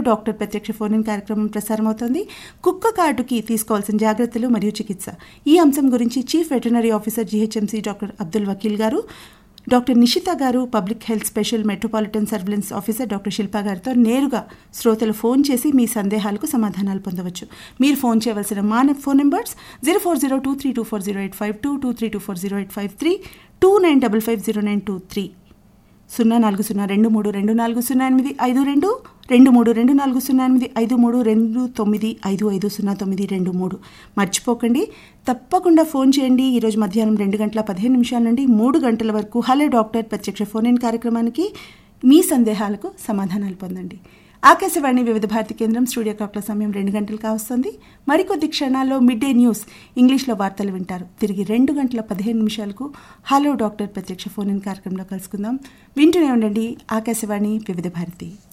doctor ప్రత్యక్ష phone in కార్యక్రమం ప్రసారమవుతోంది కుక్క కాటుకి తీసుకోవాల్సిన జాగ్రత్తలు మరియు చికిత్స ఈ అంశం గురించి chief veterinary officer GHMC doctor Abdul Vakeel గారు డాక్టర్ నిషిత గారు public health special metropolitan surveillance officer doctor Shilpa గారితో నేరుగా శ్రోతలు ఫోన్ చేసి మీ సందేహాలకు సమాధానాలు పొందవచ్చు మీరు ఫోన్ చేయవలసిన మా phone numbers zero four zero two three two four zero eight five two two three two four zero eight five three two nine double five zero nine two three సున్నా నాలుగు సున్నా రెండు మూడు రెండు నాలుగు సున్నా ఎనిమిది ఐదు రెండు రెండు మూడు రెండు నాలుగు సున్నా ఎనిమిది ఐదు మూడు రెండు తొమ్మిది ఐదు ఐదు సున్నా తొమ్మిది రెండు మూడు మర్చిపోకండి తప్పకుండా ఫోన్ చేయండి ఈరోజు మధ్యాహ్నం రెండు గంటల పదిహేను నిమిషాల నుండి మూడు గంటల వరకు హలో డాక్టర్ ప్రత్యక్ష ఫోన్ ఇన్ కార్యక్రమానికి మీ సందేహాలకు సమాధానాలు పొందండి ఆకాశవాణి వివిధ భారతి కేంద్రం స్టూడియో క్లాక్ల సమయం రెండు గంటలు కావస్తుంది మరికొద్ది క్షణాల్లో మిడ్ డే న్యూస్ ఇంగ్లీష్లో వార్తలు వింటారు తిరిగి రెండు గంటల పదిహేను నిమిషాలకు హలో డాక్టర్ ప్రత్యక్ష ఫోన్ ఇన్ కార్యక్రమంలో కలుసుకుందాం వింటూనే ఉండండి ఆకాశవాణి వివిధ భారతి